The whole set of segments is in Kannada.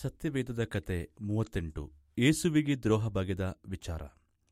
ಸತ್ಯವೇದದ ಕತೆ ಮೂವತ್ತೆಂಟು ಯೇಸುವಿಗೆ ದ್ರೋಹ ಬಗೆದ ವಿಚಾರ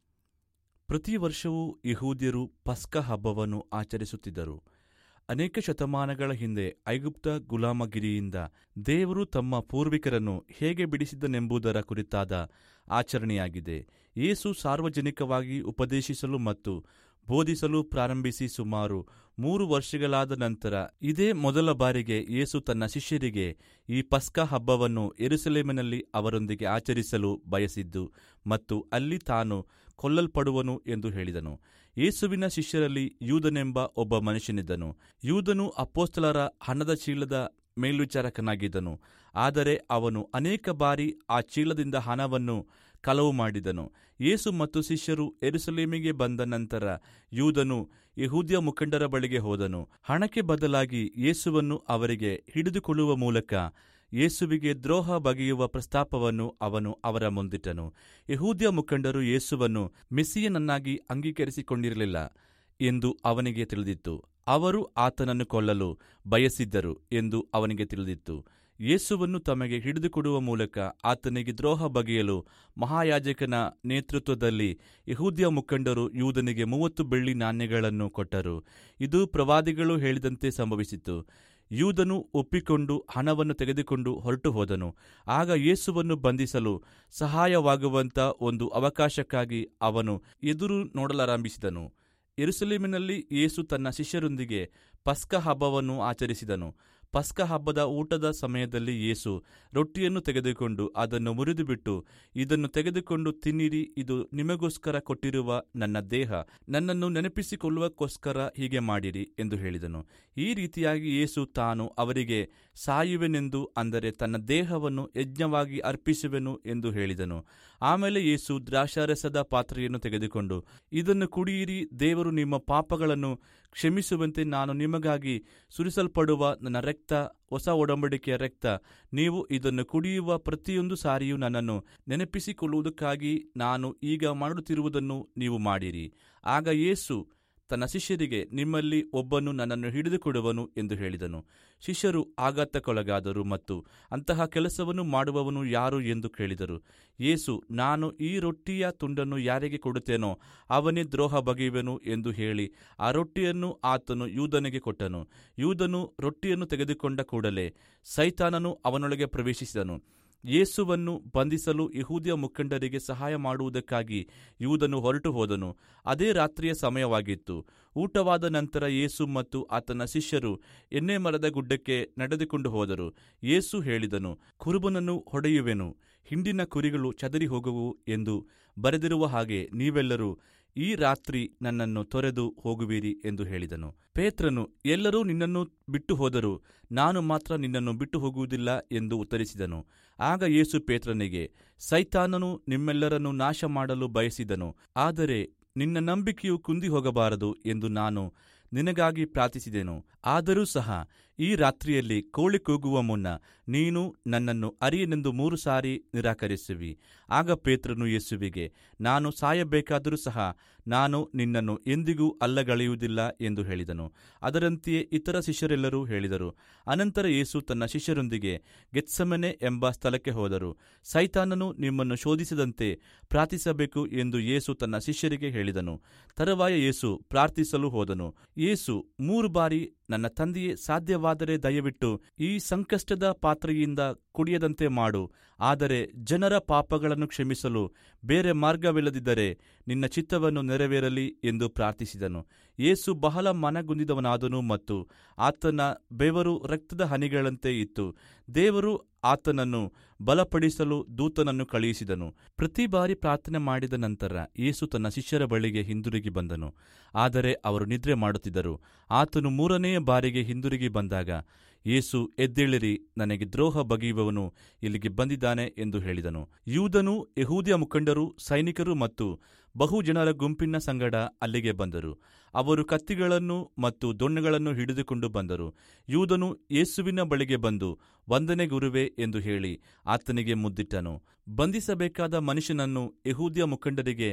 ಪ್ರತಿ ವರ್ಷವೂ ಯಹೂದ್ಯರು ಪಸ್ಕ ಹಬ್ಬವನ್ನು ಆಚರಿಸುತ್ತಿದ್ದರು ಅನೇಕ ಶತಮಾನಗಳ ಹಿಂದೆ ಐಗುಪ್ತ ಗುಲಾಮಗಿರಿಯಿಂದ ದೇವರು ತಮ್ಮ ಪೂರ್ವಿಕರನ್ನು ಹೇಗೆ ಬಿಡಿಸಿದನೆಂಬುದರ ಕುರಿತಾದ ಆಚರಣೆಯಾಗಿದೆ ಯೇಸು ಸಾರ್ವಜನಿಕವಾಗಿ ಉಪದೇಶಿಸಲು ಮತ್ತು ಬೋಧಿಸಲು ಪ್ರಾರಂಭಿಸಿ ಸುಮಾರು ಮೂರು ವರ್ಷಗಳಾದ ನಂತರ ಇದೇ ಮೊದಲ ಬಾರಿಗೆ ಯೇಸು ತನ್ನ ಶಿಷ್ಯರಿಗೆ ಈ ಪಸ್ಕ ಹಬ್ಬವನ್ನು ಎರುಸಲೇಮಿನಲ್ಲಿ ಅವರೊಂದಿಗೆ ಆಚರಿಸಲು ಬಯಸಿದ್ದು ಮತ್ತು ಅಲ್ಲಿ ತಾನು ಕೊಲ್ಲಲ್ಪಡುವನು ಎಂದು ಹೇಳಿದನು ಯೇಸುವಿನ ಶಿಷ್ಯರಲ್ಲಿ ಯೂದನೆಂಬ ಒಬ್ಬ ಮನುಷ್ಯನಿದ್ದನು ಯೂದನು ಅಪ್ಪೋಸ್ತಲರ ಹಣದ ಚೀಲದ ಮೇಲ್ವಿಚಾರಕನಾಗಿದ್ದನು ಆದರೆ ಅವನು ಅನೇಕ ಬಾರಿ ಆ ಚೀಲದಿಂದ ಹಣವನ್ನು ಕಲವು ಮಾಡಿದನು ಯೇಸು ಮತ್ತು ಶಿಷ್ಯರು ಎರುಸಲೇಮಿಗೆ ಬಂದ ನಂತರ ಯೂದನು ಯಹೂದ್ಯ ಮುಖಂಡರ ಬಳಿಗೆ ಹೋದನು ಹಣಕ್ಕೆ ಬದಲಾಗಿ ಯೇಸುವನ್ನು ಅವರಿಗೆ ಹಿಡಿದುಕೊಳ್ಳುವ ಮೂಲಕ ಯೇಸುವಿಗೆ ದ್ರೋಹ ಬಗೆಯುವ ಪ್ರಸ್ತಾಪವನ್ನು ಅವನು ಅವರ ಮುಂದಿಟ್ಟನು ಯಹೂದ್ಯ ಮುಖಂಡರು ಯೇಸುವನ್ನು ಮೆಸ್ಸಿಯನನ್ನಾಗಿ ಅಂಗೀಕರಿಸಿಕೊಂಡಿರಲಿಲ್ಲ ಎಂದು ಅವನಿಗೆ ತಿಳಿದಿತ್ತು ಅವರು ಆತನನ್ನು ಕೊಲ್ಲಲು ಬಯಸಿದ್ದರು ಎಂದು ಅವನಿಗೆ ತಿಳಿದಿತ್ತು ಯೇಸುವನ್ನು ತಮಗೆ ಹಿಡಿದುಕೊಡುವ ಮೂಲಕ ಆತನಿಗೆ ದ್ರೋಹ ಬಗೆಯಲು ಮಹಾಯಾಜಕನ ನೇತೃತ್ವದಲ್ಲಿ ಯಹೂದ್ಯ ಮುಖಂಡರು ಯೂದನಿಗೆ ಮೂವತ್ತು ಬೆಳ್ಳಿ ನಾಣ್ಯಗಳನ್ನು ಕೊಟ್ಟರು ಇದು ಪ್ರವಾದಿಗಳು ಹೇಳಿದಂತೆ ಸಂಭವಿಸಿತು ಯೂದನು ಒಪ್ಪಿಕೊಂಡು ಹಣವನ್ನು ತೆಗೆದುಕೊಂಡು ಹೊರಟು ಹೋದನು ಆಗ ಯೇಸುವನ್ನು ಬಂಧಿಸಲು ಸಹಾಯವಾಗುವಂತ ಒಂದು ಅವಕಾಶಕ್ಕಾಗಿ ಅವನು ಎದುರು ನೋಡಲಾರಂಭಿಸಿದನು ಯೆರೂಸಲೇಮಿನಲ್ಲಿ ಯೇಸು ತನ್ನ ಶಿಷ್ಯರೊಂದಿಗೆ ಪಸ್ಕ ಹಬ್ಬವನ್ನು ಆಚರಿಸಿದನು ಪಸ್ಕ ಹಬ್ಬದ ಊಟದ ಸಮಯದಲ್ಲಿ ಯೇಸು ರೊಟ್ಟಿಯನ್ನು ತೆಗೆದುಕೊಂಡು ಅದನ್ನು ಮುರಿದುಬಿಟ್ಟು ಇದನ್ನು ತೆಗೆದುಕೊಂಡು ತಿನ್ನಿರಿ ಇದು ನಿಮಗೋಸ್ಕರ ಕೊಟ್ಟಿರುವ ನನ್ನ ದೇಹ ನನ್ನನ್ನು ನೆನಪಿಸಿಕೊಳ್ಳುವಕ್ಕೋಸ್ಕರ ಹೀಗೆ ಮಾಡಿರಿ ಎಂದು ಹೇಳಿದನು ಈ ರೀತಿಯಾಗಿ ಯೇಸು ತಾನು ಅವರಿಗೆ ಸಾಯುವೆನೆಂದು ಅಂದರೆ ತನ್ನ ದೇಹವನ್ನು ಯಜ್ಞವಾಗಿ ಅರ್ಪಿಸುವೆನು ಎಂದು ಹೇಳಿದನು ಆಮೇಲೆ ಯೇಸು ದ್ರಾಕ್ಷಾರಸದ ಪಾತ್ರೆಯನ್ನು ತೆಗೆದುಕೊಂಡು ಇದನ್ನು ಕುಡಿಯಿರಿ ದೇವರು ನಿಮ್ಮ ಪಾಪಗಳನ್ನು ಕ್ಷಮಿಸುವಂತೆ ನಾನು ನಿಮಗಾಗಿ ಸುರಿಸಲ್ಪಡುವ ನನ್ನ ರಕ್ತ ಹೊಸ ಒಡಂಬಡಿಕೆಯ ರಕ್ತ ನೀವು ಇದನ್ನು ಕುಡಿಯುವ ಪ್ರತಿಯೊಂದು ಸಾರಿಯೂ ನನ್ನನ್ನು ನೆನಪಿಸಿಕೊಳ್ಳುವುದಕ್ಕಾಗಿ ನಾನು ಈಗ ಮಾಡುತ್ತಿರುವುದನ್ನು ನೀವು ಮಾಡಿರಿ ಆಗ ಯೇಸು ತನ್ನ ಶಿಷ್ಯರಿಗೆ ನಿಮ್ಮಲ್ಲಿ ಒಬ್ಬನು ನನ್ನನ್ನು ಹಿಡಿದುಕೊಡುವನು ಎಂದು ಹೇಳಿದನು ಶಿಷ್ಯರು ಆಘಾತಕ್ಕೊಳಗಾದರು ಮತ್ತು ಅಂತಹ ಕೆಲಸವನ್ನು ಮಾಡುವವನು ಯಾರು ಎಂದು ಕೇಳಿದರು ಯೇಸು ನಾನು ಈ ರೊಟ್ಟಿಯ ತುಂಡನ್ನು ಯಾರಿಗೆ ಕೊಡುತ್ತೇನೋ ಅವನೇ ದ್ರೋಹ ಬಗೆಯುವೆನು ಎಂದು ಹೇಳಿ ಆ ರೊಟ್ಟಿಯನ್ನು ಆತನು ಯೂದನಿಗೆ ಕೊಟ್ಟನು ಯೂದನು ರೊಟ್ಟಿಯನ್ನು ತೆಗೆದುಕೊಂಡ ಕೂಡಲೇ ಸೈತಾನನು ಅವನೊಳಗೆ ಪ್ರವೇಶಿಸಿದನು ಯೇಸುವನ್ನು ಬಂಧಿಸಲು ಯಹೂದ್ಯ ಮುಖಂಡರಿಗೆ ಸಹಾಯ ಮಾಡುವುದಕ್ಕಾಗಿ ಯೂದನು ಹೊರಟು ಹೋದನು ಅದೇ ರಾತ್ರಿಯ ಸಮಯವಾಗಿತ್ತು ಊಟವಾದ ನಂತರ ಯೇಸು ಮತ್ತು ಆತನ ಶಿಷ್ಯರು ಎಣ್ಣೆ ಮರದ ಗುಡ್ಡಕ್ಕೆ ನಡೆದುಕೊಂಡು ಹೋದರು ಯೇಸು ಹೇಳಿದನು ಕುರುಬನನ್ನು ಹೊಡೆಯುವೆನು ಹಿಂಡಿನ ಕುರಿಗಳು ಚದರಿ ಹೋಗುವು ಎಂದು ಬರೆದಿರುವ ಹಾಗೆ ನೀವೆಲ್ಲರೂ ಈ ರಾತ್ರಿ ನನ್ನನ್ನು ತೊರೆದು ಹೋಗುವಿರಿ ಎಂದು ಹೇಳಿದನು ಪೇತ್ರನು ಎಲ್ಲರೂ ನಿನ್ನನ್ನು ಬಿಟ್ಟು ಹೋದರು ನಾನು ಮಾತ್ರ ನಿನ್ನನ್ನು ಬಿಟ್ಟು ಹೋಗುವುದಿಲ್ಲ ಎಂದು ಉತ್ತರಿಸಿದನು ಆಗ ಯೇಸು ಪೇತ್ರನಿಗೆ ಸೈತಾನನು ನಿಮ್ಮೆಲ್ಲರನ್ನು ನಾಶ ಮಾಡಲು ಬಯಸಿದನು ಆದರೆ ನಿನ್ನ ನಂಬಿಕೆಯು ಕುಂದಿ ಹೋಗಬಾರದು ಎಂದು ನಾನು ನಿನಗಾಗಿ ಪ್ರಾರ್ಥಿಸಿದೆನು ಆದರೂ ಸಹ ಈ ರಾತ್ರಿಯಲ್ಲಿ ಕೋಳಿ ಕೂಗುವ ಮುನ್ನ ನೀನು ನನ್ನನ್ನು ಅರಿಯನೆಂದು ಮೂರು ಸಾರಿ ನಿರಾಕರಿಸುವಿ ಆಗ ಪೇತ್ರನು ಯೇಸುವಿಗೆ ನಾನು ಸಾಯಬೇಕಾದರೂ ಸಹ ನಾನು ನಿನ್ನನ್ನು ಎಂದಿಗೂ ಅಲ್ಲಗಳೆಯುವುದಿಲ್ಲ ಎಂದು ಹೇಳಿದನು ಅದರಂತೆಯೇ ಇತರ ಶಿಷ್ಯರೆಲ್ಲರೂ ಹೇಳಿದರು ಅನಂತರ ಯೇಸು ತನ್ನ ಶಿಷ್ಯರೊಂದಿಗೆ ಗೆತ್ಸಮನೆ ಎಂಬ ಸ್ಥಳಕ್ಕೆ ಹೋದರು ಸೈತಾನನು ನಿಮ್ಮನ್ನು ಶೋಧಿಸದಂತೆ ಪ್ರಾರ್ಥಿಸಬೇಕು ಎಂದು ಯೇಸು ತನ್ನ ಶಿಷ್ಯರಿಗೆ ಹೇಳಿದನು ತರುವಾಯ ಯೇಸು ಪ್ರಾರ್ಥಿಸಲು ಹೋದನು ಯೇಸು ಮೂರು ಬಾರಿ ನನ್ನ ತಂದೆಯೇ ಸಾಧ್ಯವಾದರೆ ದಯವಿಟ್ಟು ಈ ಸಂಕಷ್ಟದ ಪಾತ್ರೆಯಿಂದ ಕುಡಿಯದಂತೆ ಮಾಡು ಆದರೆ ಜನರ ಪಾಪಗಳನ್ನು ಕ್ಷಮಿಸಲು ಬೇರೆ ಮಾರ್ಗವಿಲ್ಲದಿದ್ದರೆ ನಿನ್ನ ಚಿತ್ತವನ್ನು ನೆರವೇರಲಿ ಎಂದು ಪ್ರಾರ್ಥಿಸಿದನು ಯೇಸು ಬಹಳ ಮನಗುಂದಿದವನಾದನು ಮತ್ತು ಆತನ ಬೆವರು ರಕ್ತದ ಹನಿಗಳಂತೆ ಇತ್ತು ದೇವರು ಆತನನ್ನು ಬಲಪಡಿಸಲು ದೂತನನ್ನು ಕಳುಹಿಸಿದನು ಪ್ರತಿ ಬಾರಿ ಪ್ರಾರ್ಥನೆ ಮಾಡಿದ ನಂತರ ಯೇಸು ತನ್ನ ಶಿಷ್ಯರ ಬಳಿಗೆ ಹಿಂದಿರುಗಿ ಬಂದನು ಆದರೆ ಅವರು ನಿದ್ರೆ ಮಾಡುತ್ತಿದ್ದರು ಆತನು ಮೂರನೆಯ ಬಾರಿಗೆ ಹಿಂದಿರುಗಿ ಬಂದಾಗ ಯೇಸು ಎದ್ದೇಳಿರಿ ನನಗೆ ದ್ರೋಹ ಬಗೆಯುವವನು ಇಲ್ಲಿಗೆ ಬಂದಿದ್ದಾನೆ ಎಂದು ಹೇಳಿದನು ಯೂದನು ಯಹೂದ್ಯ ಮುಖಂಡರು ಸೈನಿಕರು ಮತ್ತು ಬಹು ಜನರ ಗುಂಪಿನ ಸಂಗಡ ಅಲ್ಲಿಗೆ ಬಂದರು ಅವರು ಕತ್ತಿಗಳನ್ನು ಮತ್ತು ದೊಣ್ಣೆಗಳನ್ನು ಹಿಡಿದುಕೊಂಡು ಬಂದರು ಯೂದನು ಯೇಸುವಿನ ಬಳಿಗೆ ಬಂದು ವಂದನೆ ಗುರುವೆ ಎಂದು ಹೇಳಿ ಆತನಿಗೆ ಮುದ್ದಿಟ್ಟನು ಬಂಧಿಸಬೇಕಾದ ಮನುಷ್ಯನನ್ನು ಯಹೂದ್ಯ ಮುಖಂಡರಿಗೆ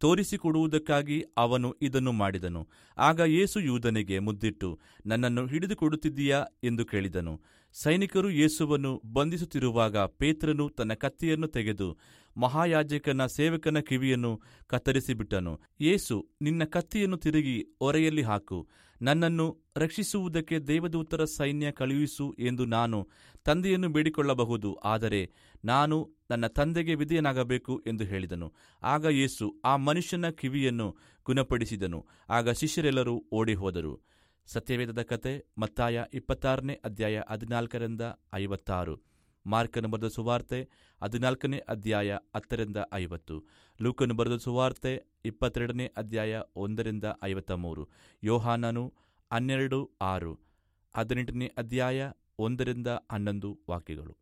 ತೋರಿಸಿಕೊಡುವುದಕ್ಕಾಗಿ ಅವನು ಇದನ್ನು ಮಾಡಿದನು ಆಗ ಯೇಸು ಯೂದನಿಗೆ ಮುದ್ದಿಟ್ಟು ನನ್ನನ್ನು ಹಿಡಿದುಕೊಡುತ್ತಿದ್ದೀಯಾ ಎಂದು ಕೇಳಿದನು ಸೈನಿಕರು ಯೇಸುವನ್ನು ಬಂಧಿಸುತ್ತಿರುವಾಗ ಪೇತ್ರನು ತನ್ನ ಕತ್ತಿಯನ್ನು ತೆಗೆದು ಮಹಾಯಾಜಕನ ಸೇವಕನ ಕಿವಿಯನ್ನು ಕತ್ತರಿಸಿಬಿಟ್ಟನು ಯೇಸು ನಿನ್ನ ಕತ್ತಿಯನ್ನು ತಿರುಗಿ ಒರೆಯಲ್ಲಿ ಹಾಕು ನನ್ನನ್ನು ರಕ್ಷಿಸುವುದಕ್ಕೆ ದೇವದೂತರ ಸೈನ್ಯ ಕಳುಹಿಸು ಎಂದು ನಾನು ತಂದೆಯನ್ನು ಬೇಡಿಕೊಳ್ಳಬಹುದು ಆದರೆ ನಾನು ನನ್ನ ತಂದೆಗೆ ವಿಧೇಯನಾಗಬೇಕು ಎಂದು ಹೇಳಿದನು ಆಗ ಯೇಸು ಆ ಮನುಷ್ಯನ ಕಿವಿಯನ್ನು ಗುಣಪಡಿಸಿದನು ಆಗ ಶಿಷ್ಯರೆಲ್ಲರೂ ಓಡಿಹೋದರು ಸತ್ಯವೇದದ ಕತೆ ಮತ್ತಾಯ ಇಪ್ಪತ್ತಾರನೇ ಅಧ್ಯಾಯ ಹದಿನಾಲ್ಕರಿಂದ ಐವತ್ತಾರು ಮಾರ್ಕನು ಬರೆದ ಸುವಾರ್ತೆ ಹದಿನಾಲ್ಕನೇ ಅಧ್ಯಾಯ ಹತ್ತರಿಂದ ಐವತ್ತು ಲೂಕನು ಬರೆದ ಸುವಾರ್ತೆ ಇಪ್ಪತ್ತೆರಡನೇ ಅಧ್ಯಾಯ ಒಂದರಿಂದ ಐವತ್ತ ಮೂರು ಯೋಹಾನನು ಹನ್ನೆರಡು ಆರು ಹದಿನೆಂಟನೇ ಅಧ್ಯಾಯ ಒಂದರಿಂದ ಹನ್ನೊಂದು ವಾಕ್ಯಗಳು